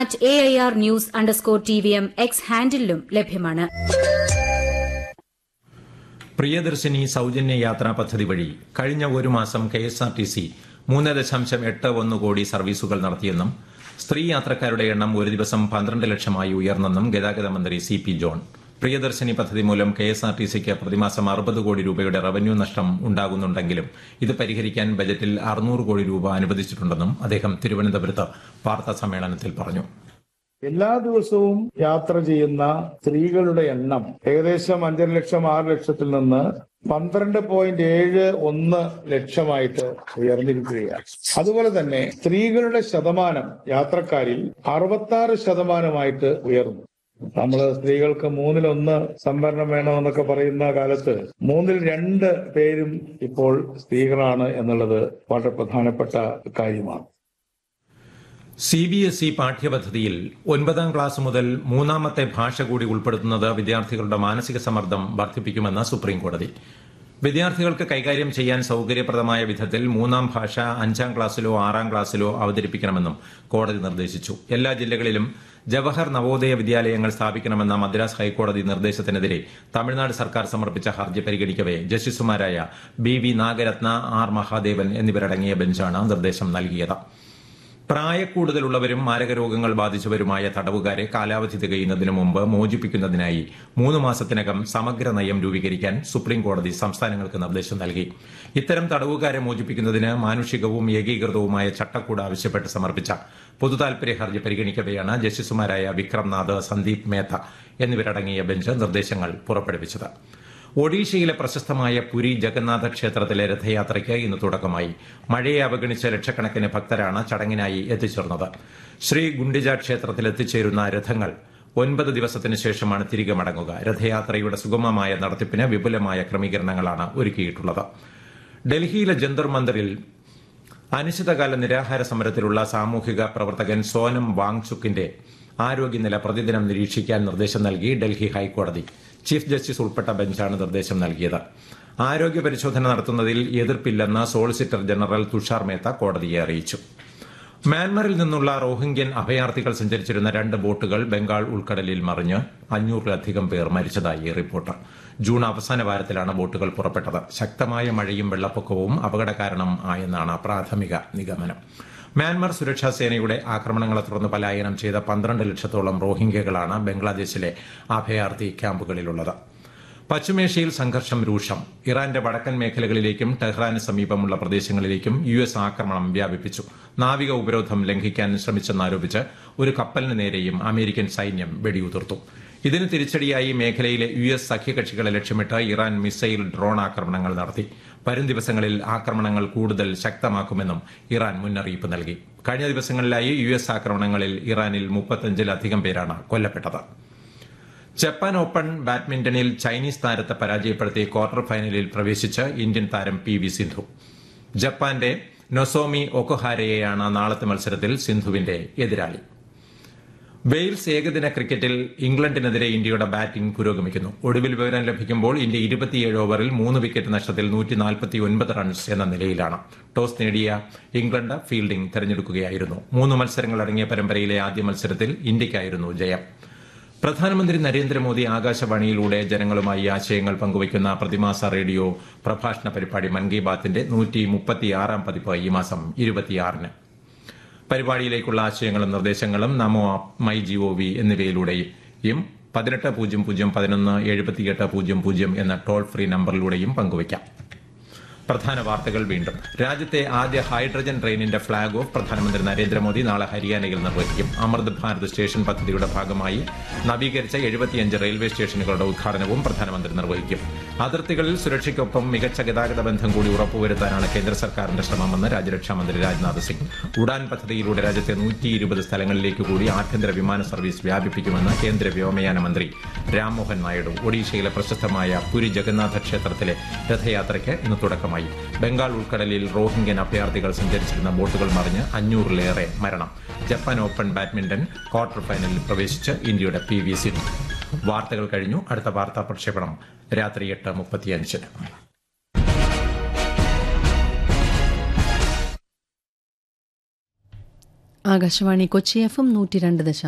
at A I R news underscore T V M X ഹാൻഡിലും ലഭ്യമാണ് പ്രിയദർശിനി സൌജന്യ യാത്രാ പദ്ധതി വഴി കഴിഞ്ഞ ഒരു മാസം K S R T C മൂന്ന് ദശാംശം എട്ട് ഒന്ന് കോടി സർവീസുകൾ നടത്തിയെന്നും സ്ത്രീ യാത്രക്കാരുടെ എണ്ണം ഒരു ദിവസം പന്ത്രണ്ട് ലക്ഷമായി ഉയർന്നെന്നും ഗതാഗത മന്ത്രി സി പി ജോൺ പ്രിയദർശിനി പദ്ധതി മൂലം കെ എസ് ആർ ടി സിക്ക് പ്രതിമാസം അറുപത് കോടി രൂപയുടെ റവന്യൂ നഷ്ടം ഉണ്ടാകുന്നുണ്ടെങ്കിലും ഇത് പരിഹരിക്കാൻ ബജറ്റിൽ അറുന്നൂറ് കോടി രൂപ അനുവദിച്ചിട്ടുണ്ടെന്നും അദ്ദേഹം തിരുവനന്തപുരത്ത് വാർത്താ സമ്മേളനത്തിൽ പറഞ്ഞു എല്ലാ ദിവസവും യാത്ര ചെയ്യുന്ന സ്ത്രീകളുടെ എണ്ണം ഏകദേശം അഞ്ചര ലക്ഷം ആറ് ലക്ഷത്തിൽ നിന്ന് പന്ത്രണ്ട് പോയിന്റ് ഏഴ് ഒന്ന് ലക്ഷമായിട്ട് ഉയർന്നിരിക്കുകയാണ് അതുപോലെ തന്നെ സ്ത്രീകളുടെ ശതമാനം യാത്രക്കാരിൽ അറുപത്തി ആറ് ശതമാനമായിട്ട് ഉയർന്നു നമ്മൾ സ്ത്രീകൾക്ക് മൂന്നിലൊന്ന് സംവരണം വേണമെന്നൊക്കെ പറയുന്ന കാലത്ത് മൂന്നിൽ രണ്ട് പേരും ഇപ്പോൾ സ്ത്രീകളാണ് എന്നുള്ളത് വളരെ പ്രധാനപ്പെട്ട കാര്യമാണ് സി ബി എസ് ഇ പാഠ്യപദ്ധതിയിൽ ഒൻപതാം ക്ലാസ് മുതൽ മൂന്നാമത്തെ ഭാഷ കൂടി ഉൾപ്പെടുത്തുന്നത് വിദ്യാർത്ഥികളുടെ മാനസിക സമ്മർദ്ദം വർദ്ധിപ്പിക്കുമെന്ന് സുപ്രീം കോടതി വിദ്യാർത്ഥികൾക്ക് കൈകാര്യം ചെയ്യാൻ സൌകര്യപ്രദമായ വിധത്തിൽ മൂന്നാം ഭാഷ അഞ്ചാം ക്ലാസ്സിലോ ആറാം ക്ലാസ്സിലോ അവതരിപ്പിക്കണമെന്നും കോടതി നിർദ്ദേശിച്ചു എല്ലാ ജില്ലകളിലും ജവഹർ നവോദയ വിദ്യാലയങ്ങൾ സ്ഥാപിക്കണമെന്ന മദ്രാസ് ഹൈക്കോടതി നിർദ്ദേശത്തിനെതിരെ തമിഴ്നാട് സർക്കാർ സമർപ്പിച്ച ഹർജി പരിഗണിക്കവെ ജസ്റ്റിസുമാരായ B V Nagarathna R Mahadevan എന്നിവരടങ്ങിയ ബെഞ്ചാണ് നിർദ്ദേശം നൽകിയത് പ്രായക്കൂടുതലുള്ളവരും മാരകരോഗങ്ങൾ ബാധിച്ചവരുമായ തടവുകാരെ കാലാവധി തികയുന്നതിന് മുമ്പ് മോചിപ്പിക്കുന്നതിനായി മൂന്ന് മാസത്തിനകം സമഗ്ര നയം രൂപീകരിക്കാൻ സുപ്രീം കോടതി സംസ്ഥാനങ്ങൾക്ക് നിർദ്ദേശം നൽകി ഇത്തരം തടവുകാരെ മോചിപ്പിക്കുന്നതിന് മാനുഷികവും ഏകീകൃതവുമായ ചട്ടക്കൂട് ആവശ്യപ്പെട്ട് സമർപ്പിച്ച പൊതുതാൽപര്യ ഹർജി പരിഗണിക്കവെയാണ് ജസ്റ്റിസുമാരായ വിക്രംനാഥ് സന്ദീപ് മേത്ത എന്നിവരടങ്ങിയ ബെഞ്ച് നിർദ്ദേശങ്ങൾ പുറപ്പെടുവിച്ചത് ഒഡീഷയിലെ പ്രശസ്തമായ പുരി ജഗന്നാഥ ക്ഷേത്രത്തിലെ രഥയാത്രയ്ക്ക് ഇന്ന് തുടക്കമായി മഴയെ അവഗണിച്ച ലക്ഷക്കണക്കിന് ഭക്തരാണ് ചടങ്ങിനായി എത്തിച്ചേർന്നത് ശ്രീ ഗുണ്ടിജ ക്ഷേത്രത്തിൽ എത്തിച്ചേരുന്ന രഥങ്ങൾ ഒൻപത് ദിവസത്തിന് ശേഷമാണ് തിരികെ മടങ്ങുക രഥയാത്രയുടെ സുഗമമായ നടത്തിപ്പിന് വിപുലമായ ക്രമീകരണങ്ങളാണ് ഒരുക്കിയിട്ടുള്ളത് ഡൽഹിയിലെ ജന്തർ മന്ദിറിൽ അനിശ്ചിതകാല നിരാഹാര സമരത്തിലുള്ള സാമൂഹിക പ്രവർത്തകൻ സോനം വാങ്ചുക്കിന്റെ ആരോഗ്യനില പ്രതിദിനം നിരീക്ഷിക്കാൻ നിർദ്ദേശം നൽകി ഡൽഹി ഹൈക്കോടതി ചീഫ് ജസ്റ്റിസ് ഉൾപ്പെട്ട ബെഞ്ചാണ് നിർദ്ദേശം നൽകിയത് ആരോഗ്യ പരിശോധന നടത്തുന്നതിൽ എതിർപ്പില്ലെന്ന് സോളിസിറ്റർ ജനറൽ തുഷാർ മേത്ത കോടതിയെ അറിയിച്ചു മ്യാൻമറിൽ നിന്നുള്ള റോഹിംഗ്യൻ അഭയാർത്ഥികൾ സഞ്ചരിച്ചിരുന്ന രണ്ട് ബോട്ടുകൾ ബംഗാൾ ഉൾക്കടലിൽ മറിഞ്ഞ് അഞ്ഞൂറിലധികം പേർ മരിച്ചതായി റിപ്പോർട്ട് ജൂൺ അവസാന വാരത്തിലാണ് ബോട്ടുകൾ പുറപ്പെട്ടത് ശക്തമായ മഴയും വെള്ളപ്പൊക്കവും അപകട കാരണം ആയെന്നാണ് പ്രാഥമിക നിഗമനം മ്യാൻമർ സുരക്ഷാ സേനയുടെ ആക്രമണങ്ങളെ തുടർന്ന് പലായനം ചെയ്ത പന്ത്രണ്ട് ലക്ഷത്തോളം റോഹിംഗ്യകളാണ് ബംഗ്ലാദേശിലെ അഭയാർത്ഥി ക്യാമ്പുകളിലുള്ളത് പശ്ചിമേഷ്യയിൽ സംഘർഷം രൂക്ഷം ഇറാന്റെ വടക്കൻ മേഖലകളിലേക്കും ടെഹ്റാന് സമീപമുള്ള പ്രദേശങ്ങളിലേക്കും യു എസ് ആക്രമണം വ്യാപിപ്പിച്ചു നാവിക ഉപരോധം ലംഘിക്കാൻ ശ്രമിച്ചെന്നാരോപിച്ച് ഒരു കപ്പലിന് നേരെയും അമേരിക്കൻ സൈന്യം വെടിയുതിർത്തു ഇതിന് തിരിച്ചടിയായി മേഖലയിലെ യു എസ് സഖ്യകക്ഷികളെ ലക്ഷ്യമിട്ട് ഇറാൻ മിസൈൽ ഡ്രോൺ ആക്രമണങ്ങൾ നടത്തി വരും ദിവസങ്ങളിൽ ആക്രമണങ്ങൾ കൂടുതൽ ശക്തമാക്കുമെന്നും ഇറാൻ മുന്നറിയിപ്പ് നൽകി കഴിഞ്ഞ ദിവസങ്ങളിലായി യു എസ് ആക്രമണങ്ങളിൽ ഇറാനിൽ മുപ്പത്തഞ്ചിലധികം പേരാണ് കൊല്ലപ്പെട്ടത് ജപ്പാൻ ഓപ്പൺ ബാഡ്മിന്റണിൽ ചൈനീസ് താരത്തെ പരാജയപ്പെടുത്തി ക്വാർട്ടർ ഫൈനലിൽ പ്രവേശിച്ച് ഇന്ത്യൻ താരം പി വി സിന്ധു ജപ്പാന്റെ നൊസോമി ഒക്കൊഹാരയെയാണ് നാളത്തെ മത്സരത്തിൽ സിന്ധുവിന്റെ എതിരാളി വെയിൽസ് ഏകദിന ക്രിക്കറ്റിൽ ഇംഗ്ലണ്ടിനെതിരെ ഇന്ത്യയുടെ ബാറ്റിംഗ് പുരോഗമിക്കുന്നു ഒടുവിൽ വിവരം ലഭിക്കുമ്പോൾ ഇന്ത്യ ഇരുപത്തിയേഴ് ഓവറിൽ മൂന്ന് വിക്കറ്റ് നഷ്ടത്തിൽ നൂറ്റി നാൽപ്പത്തി ഒൻപത് റൺസ് എന്ന നിലയിലാണ് ടോസ് നേടിയ ഇംഗ്ലണ്ട് ഫീൽഡിംഗ് തെരഞ്ഞെടുക്കുകയായിരുന്നു മൂന്ന് മത്സരങ്ങൾ അടങ്ങിയ പരമ്പരയിലെ ആദ്യ മത്സരത്തിൽ ഇന്ത്യയ്ക്കായിരുന്നു ജയം പ്രധാനമന്ത്രി നരേന്ദ്രമോദി ആകാശവാണിയിലൂടെ ജനങ്ങളുമായി ആശയങ്ങൾ പങ്കുവയ്ക്കുന്ന പ്രതിമാസ റേഡിയോ പ്രഭാഷണ പരിപാടി മൻ കി ബാത്തിന്റെ നൂറ്റി മുപ്പത്തിയാറാം പതിപ്പ് ഈ മാസം ഇരുപത്തിയാറിന് പരിപാടിയിലേക്കുള്ള ആശയങ്ങളും നിർദ്ദേശങ്ങളും നമോ ആപ്പ് മൈ ജിഒവി എന്നിവയിലൂടെയും പതിനെട്ട് പൂജ്യം പൂജ്യം പതിനൊന്ന് എഴുപത്തിയെട്ട് പൂജ്യം പൂജ്യം എന്ന ടോൾ ഫ്രീ നമ്പറിലൂടെയും പങ്കുവയ്ക്കാം പ്രധാന വാർത്തകൾ വീണ്ടും രാജ്യത്തെ ആദ്യ ഹൈഡ്രജൻ ട്രെയിനിന്റെ ഫ്ളാഗ് ഓഫ് പ്രധാനമന്ത്രി നരേന്ദ്രമോദി നാളെ ഹരിയാനയിൽ നിർവഹിക്കും അമൃത് ഭാരത് സ്റ്റേഷൻ പദ്ധതിയുടെ ഭാഗമായി നവീകരിച്ച എഴുപത്തിയഞ്ച് റെയിൽവേ സ്റ്റേഷനുകളുടെ ഉദ്ഘാടനവും പ്രധാനമന്ത്രി നിർവഹിക്കും അതിർത്തികളിൽ സുരക്ഷയ്ക്കൊപ്പം മികച്ച ഗതാഗത ബന്ധം കൂടി ഉറപ്പുവരുത്താനാണ് കേന്ദ്ര സർക്കാരിന്റെ ശ്രമമെന്ന് രാജ്യരക്ഷാമന്ത്രി രാജ്നാഥ് സിംഗ് ഉഡാൻ പദ്ധതിയിലൂടെ രാജ്യത്തെ നൂറ്റി ഇരുപത് സ്ഥലങ്ങളിലേക്ക് കൂടി ആഭ്യന്തര വിമാന സർവീസ് വ്യാപിപ്പിക്കുമെന്ന് കേന്ദ്ര വ്യോമയാന മന്ത്രി രാംമോഹൻ നായിഡു ഒഡീഷയിലെ പ്രശസ്തമായ പുരി ജഗന്നാഥ ക്ഷേത്രത്തിലെ രഥയാത്രയ്ക്ക് ഇന്ന് തുടക്കമായി ബംഗാൾ ഉൾക്കടലിൽ റോഹിംഗ്യൻ അഭയാർത്ഥികൾ സഞ്ചരിച്ചിരുന്ന ബോട്ടുകൾ മറിഞ്ഞ് അഞ്ഞൂറിലേറെ മരണം ജപ്പാൻ ഓപ്പൺ ബാഡ്മിന്റൺ ക്വാർട്ടർ ഫൈനലിൽ പ്രവേശിച്ച് ഇന്ത്യയുടെ പി വി സിന്ധു വാർത്തകൾ കഴിഞ്ഞു അടുത്ത വാർത്താ പ്രക്ഷേപണം രാത്രി എട്ട് മുപ്പത്തിയഞ്ചിന് ആകാശവാണി കൊച്ചി എഫ് എം നൂറ്റി രണ്ട് ദശാംശം